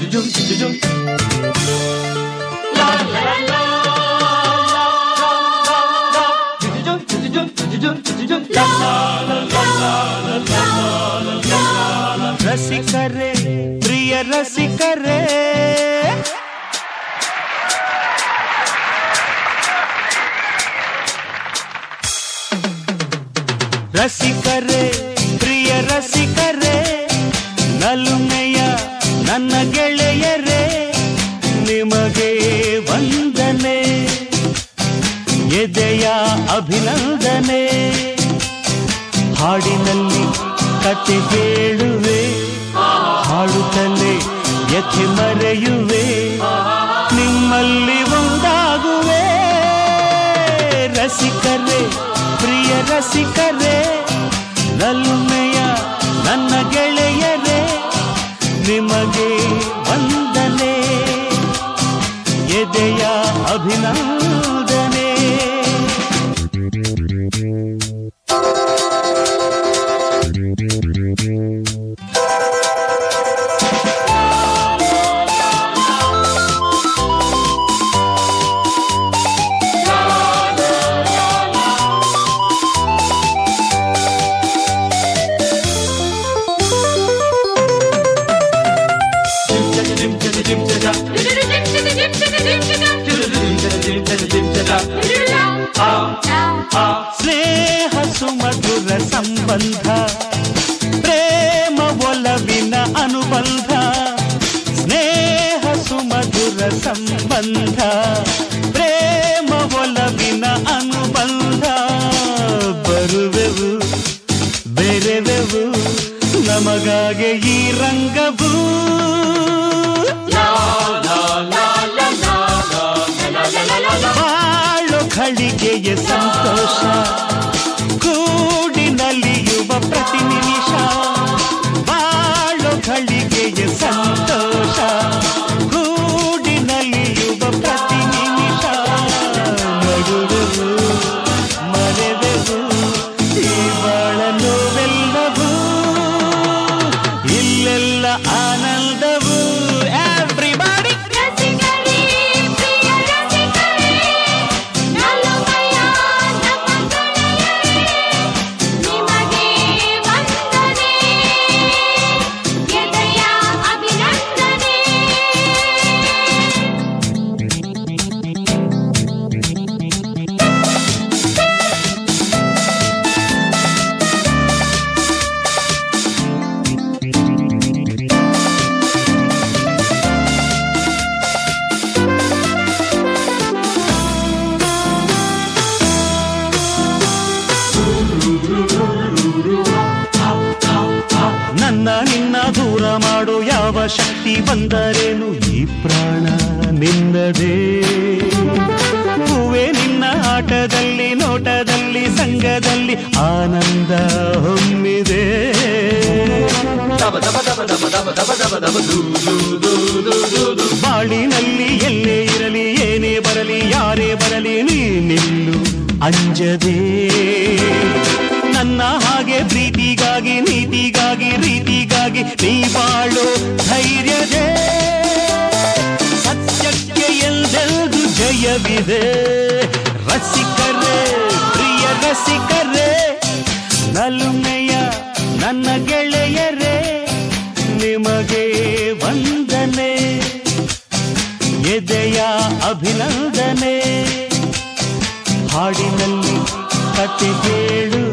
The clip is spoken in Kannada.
ರಸಿಕರೇ ಪ್ರಿಯ ರಸಿಕರೇ ರಸಿಕರೇ ಪ್ರಿಯ ರಸಿಕರೇ ನಲುಮೆಯ ನನ್ನ ಗೆಳೆಯರೇ ನಿಮಗೆ ವಂದನೆ ಎದೆಯ ಅಭಿನಂದನೆ ಹಾಡಿನಲ್ಲಿ ಕತೆ ಹೇಳುವೆ ಹಾಡುತ್ತಲೇ ಯಥೆ ಮರೆಯುವೆ ನಿಮ್ಮಲ್ಲಿ ಒಂದಾಗುವೆ ರಸಿಕರೇ ಪ್ರಿಯ ರಸಿಕರೇ ನಲ್ಮೆಯ ನನ್ನ ಗೆಳೆಯರೇ ನಿಮಗೆ ವಂದನೆ ಎದೆಯ ಅಭಿನಂದನೆ ಸ್ನೇಹ ಸುಮಧುರ ಸಂಬಂಧ ಪ್ರೇಮ ಒಲವಿನ ಅನುಬಂಧ ಸ್ನೇಹ ಸುಮಧುರ ಸಂಬಂಧ ಪ್ರೇಮ ಒಲವಿನ ಅನುಬಂಧ ಬರುವೆವು ಬೆರೆವೆವು ನಮಗಾಗೆ ಈ ರಂಗವು ಬಾಳು ಘಳಿಗೆಯ ಸಂತೋಷ ಕೂಡಿ ನಲಿಯುವ ಪ್ರತಿ ನಿಮಿಷ ಬಾಳು ಘಳಿಗೆಯ ಸಂತೋಷ ಕೂಡಿ ನಲಿಯುವ ಪ್ರತಿ ನಿಮಿಷ ನಗುವೆವು ಮರೆವೆವು ಈ ಬಾಳ ನೋವೆಲ್ಲವೂ ಇಲ್ಲೆಲ್ಲ ಆನಂದವು ಎವ್ರಿಬಾಡಿ ರಸಿಕರೇ ಪ್ರಿಯ ರಸಿಕರೇ ನಲುಮಯ ನಮ್ಮ ಗೆಳೆಯರೇ ನಿಮಗೆ ವಂದನೆ ಎದೆಯ ಅಭಿನಂದನೆ ನನ್ನ ನಿನ್ನ ದೂರ ಮಾಡು ಯಾವ ಶಕ್ತಿ ಬಂದರೇನು ಈ ಪ್ರಾಣ ನಿನ್ನದೇ ಹೂವೇ ನಿನ್ನ ಆಟದಲ್ಲಿ ನೋಟದಲ್ಲಿ ಸಂಘದಲ್ಲಿ ಆನಂದ ಹೊಮ್ಮಿದೆ ಬಾಳಿನಲ್ಲಿ ಎಲ್ಲೇ ಇರಲಿ ಏನೇ ಬರಲಿ ಯಾರೇ ಬರಲಿ ನೀ ನಿಲ್ಲು ಅಂಜದೆ ನನ್ನ ಹಾಗೆ ಪ್ರೀತಿಗಾಗಿ ನೀತಿಗಾಗಿ ರೀತಿಗಾಗಿ ನೀ ಬಾಳು ಧೈರ್ಯದೆ ಸತ್ಯಕ್ಕೆ ಎಲ್ಲೆಲ್ದು ಜಯವಿದೆ ರಸಿಕರೇ ಪ್ರಿಯ ರಸಿಕರೇ ನಲುಮೆಯ ನನ್ನ ಗೆಳೆಯರೇ ನಿಮಗೆ ವಂದನೆ ಎದೆಯ ಅಭಿನಂದನೆ ಹಾಡಿನಲ್ಲಿ ಕತೆ ಕೇಳು